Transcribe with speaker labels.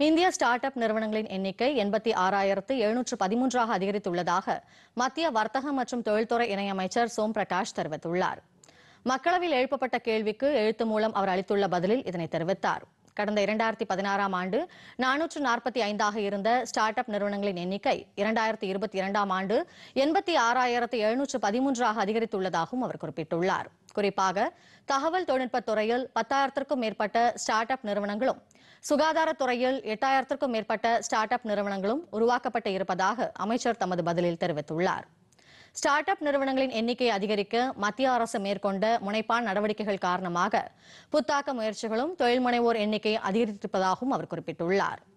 Speaker 1: இந்திய start up நிறுவனங்களின் எண்ணிக்கை எண்பத்தி ஆறாயிரத்து எழுநூற்று பதிமூன்றாக அதிகரித்துள்ளதாக மத்திய வர்த்தக மற்றும் தொழில்துறை இணையமைச்சர் சோம் பிரகாஷ் தெரிவித்துள்ளார் மக்களவையில் எழுப்பப்பட்ட கேள்விக்கு எழுத்து மூலம் அவர் அளித்துள்ள பதிலில் இதனை தெரிவித்தார் கடந்த இரண்டாயிரத்தி பதினாறாம் ஆண்டு நானூற்று நாற்பத்தி ஐந்தாக இருந்த ஸ்டார்ட் அப் நிறுவனங்களின் எண்ணிக்கை இரண்டாயிரத்தி இருபத்தி இரண்டாம் ஆண்டு எண்பத்தி ஆறாயிரத்து எழுநூற்று பதிமூன்றாக அதிகரித்துள்ளதாகவும் அவர் குறிப்பிட்டுள்ளார் குறிப்பாக தகவல் தொழில்நுட்பத் துறையில் பத்தாயிரத்திற்கும் மேற்பட்ட ஸ்டார்ட் அப் நிறுவனங்களும் சுகாதாரத்துறையில் எட்டாயிரத்திற்கும் மேற்பட்ட ஸ்டார்ட் அப் நிறுவனங்களும் உருவாக்கப்பட்டு இருப்பதாக அமைச்சர் தமது பதிலில் தெரிவித்துள்ளார் ஸ்டார்ட் அப் நிறுவனங்களின் எண்ணிக்கையை அதிகரிக்க மத்திய அரசு மேற்கொண்ட முனைப்பான நடவடிக்கைகள் காரணமாக புத்தாக்க முயற்சிகளும் தொழில் முனைவோர் எண்ணிக்கை அதிகரித்திருப்பதாகவும் அவர் குறிப்பிட்டுள்ளார்